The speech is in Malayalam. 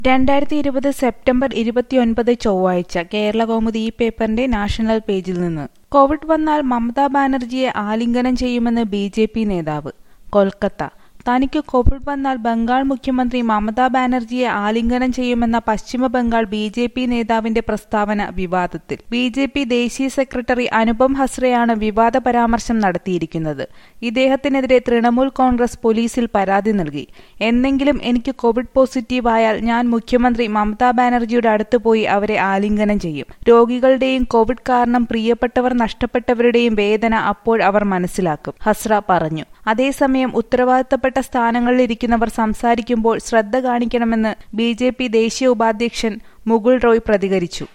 രണ്ടായിരത്തി ഇരുപത് സെപ്റ്റംബർ ഇരുപത്തിയൊൻപത് ചൊവ്വാഴ്ച കേരളകൗമുദി ഈ പേപ്പറിന്റെ നാഷണൽ പേജിൽ നിന്ന് കോവിഡ് വന്നാൽ മമതാ ബാനർജിയെ ആലിംഗനം ചെയ്യുമെന്ന് ബി ജെ പി നേതാവ് കൊൽക്കത്ത തനിക്ക് കോവിഡ് വന്നാൽ ബംഗാൾ മുഖ്യമന്ത്രി മമതാ ബാനർജിയെ ആലിംഗനം ചെയ്യുമെന്ന പശ്ചിമ ബംഗാൾ ബി ജെ പി നേതാവിന്റെ പ്രസ്താവന വിവാദത്തിൽ ബി ജെ പി ദേശീയ സെക്രട്ടറി അനുപം ഹസ്രയാണ് വിവാദ പരാമർശം നടത്തിയിരിക്കുന്നത് ഇദ്ദേഹത്തിനെതിരെ തൃണമൂൽ കോൺഗ്രസ് പോലീസിൽ പരാതി നൽകി എന്നെങ്കിലും എനിക്ക് കോവിഡ് പോസിറ്റീവ് ആയാൽ ഞാൻ മുഖ്യമന്ത്രി മമതാ ബാനർജിയുടെ അടുത്ത് പോയി അവരെ ആലിംഗനം ചെയ്യും രോഗികളുടെയും കോവിഡ് കാരണം പ്രിയപ്പെട്ടവർ നഷ്ടപ്പെട്ടവരുടെയും വേദന അപ്പോൾ അവർ മനസ്സിലാക്കും ഹസ്ര പറഞ്ഞു അതേസമയം ഉത്തരവാദിത്തപ്പെട്ട സ്ഥാനങ്ങളിലിരിക്കുന്നവർ സംസാരിക്കുമ്പോൾ ശ്രദ്ധ കാണിക്കണമെന്ന് ബി ദേശീയ ഉപാധ്യക്ഷൻ മുകുൾ റോയ് പ്രതികരിച്ചു